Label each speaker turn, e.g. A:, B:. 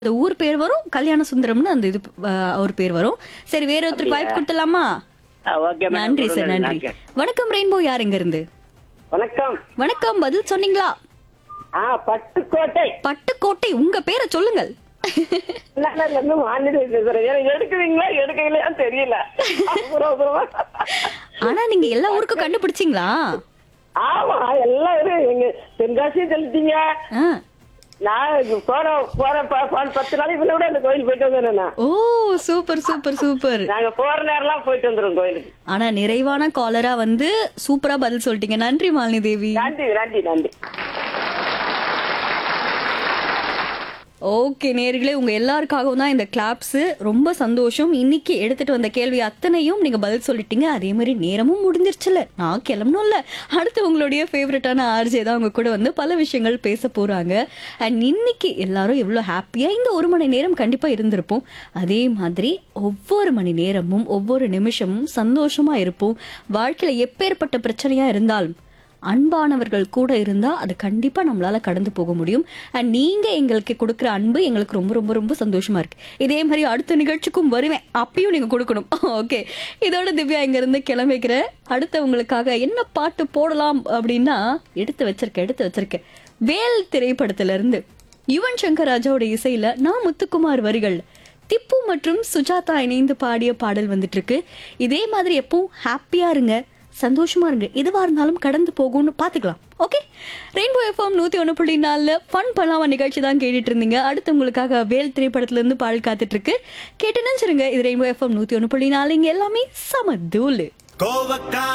A: அந்த ஊர் பேர் வரும் கல்யாண சுந்தரம்னு அந்த இது அஹ், அவர் பேர் வரும் சரி வேற ஒருத்தருக்கு வாய்ப்பு கொடுத்துலாமா
B: ஆ, ஓகே மேடம்.
A: நன்றி சார்
B: கொடுங்க,
A: நன்றி
B: நன்றி.
A: வணக்கம் ரெயின்போ யார் எங்க இருந்து
B: வணக்கம்
A: வணக்கம் பதில் சொன்னீங்களா
B: ஆ பட்டுக்கோட்டை
A: பட்டுக்கோட்டை உங்க பேரை சொல்லுங்கள்
B: நான் இருந்து மாநில பேசுறேன் எனக்கு எடுக்குவீங்களா எடுக்கலையான்னு தெரியல அப்புறம் அப்புறமா.
A: ஆனா நீங்க எல்லா ஊருக்கும் கண்டுபிடிச்சீங்களா
B: ஆமா எல்லாரும் எங்க தென்காசியும் சொல்லிட்டீங்க
A: ஆ.
B: நான் இது போற போற ப- ப- பத்து நாளைக்கு முன்ன கூட அந்த கோயில் போயிட்டு வந்தேன் நான்
A: ஓ சூப்பர் சூப்பர் சூப்பர்
B: நாங்க போற நேரம்லாம் போயிட்டு வந்துரும் கோயிலுக்கு
A: ஆனா நிறைவான காலரா வந்து சூப்பரா பதில் சொல்லிட்டீங்க நன்றி மாலினி தேவி
B: நன்றி நன்றி நன்றி
A: ஓகே நேர்களே உங்க எல்லாருக்காகவும் தான் இந்த கிளாப்ஸ் ரொம்ப சந்தோஷம் இன்னைக்கு எடுத்துட்டு வந்த கேள்வி அத்தனையும் நீங்க பதில் சொல்லிட்டீங்க அதே மாதிரி நேரமும் முடிஞ்சிருச்சுல நான் கிளம்பணும்ல அடுத்து உங்களுடைய ஃபேவரட்டான ஆர்ஜே தான் உங்க கூட வந்து பல விஷயங்கள் பேச போறாங்க அண்ட் இன்னைக்கு எல்லாரும் எவ்வளவு ஹாப்பியா இந்த ஒரு மணி நேரம் கண்டிப்பா இருந்திருப்போம் அதே மாதிரி ஒவ்வொரு மணி நேரமும் ஒவ்வொரு நிமிஷமும் சந்தோஷமா இருப்போம் வாழ்க்கையில எப்பேற்பட்ட பிரச்சனையா இருந்தாலும் அன்பானவர்கள் கூட இருந்தா அது கண்டிப்பா நம்மளால கடந்து போக முடியும் அண்ட் நீங்க எங்களுக்கு கொடுக்குற அன்பு எங்களுக்கு ரொம்ப ரொம்ப ரொம்ப சந்தோஷமா இருக்கு இதே மாதிரி அடுத்த நிகழ்ச்சிக்கும் வருவேன் அப்பயும் நீங்க கொடுக்கணும் ஓகே இதோட திவ்யா இங்க இருந்து கிளம்பிக்கிறேன் அடுத்து உங்களுக்காக என்ன பாட்டு போடலாம் அப்படின்னா எடுத்து வச்சிருக்கேன் எடுத்து வச்சிருக்கேன் வேல் திரைப்படத்துல இருந்து யுவன் சங்கர் ராஜாவோட இசையில நான் முத்துக்குமார் வரிகள் திப்பு மற்றும் சுஜாதா இணைந்து பாடிய பாடல் வந்துட்டு இருக்கு இதே மாதிரி எப்பவும் ஹாப்பியா இருங்க சந்தோஷமா இருங்க எதுவா இருந்தாலும் கடந்து போகும்னு பாத்துக்கலாம் ஓகே ரெயின்போ எஃப்எம் நூத்தி ஒண்ணு புள்ளி நாலுல ஃபன் பண்ணலாம நிகழ்ச்சி தான் கேட்டுட்டு இருந்தீங்க அடுத்து உங்களுக்காக வேல் திரைப்படத்துல இருந்து பாடல் காத்துட்டு இருக்கு கேட்டு நினைச்சிருங்க இது ரெயின்போ எஃப்எம் நூத்தி ஒண்ணு புள்ளி நாலு இங்க எல்லாமே சம தூளு
C: கோவக்கா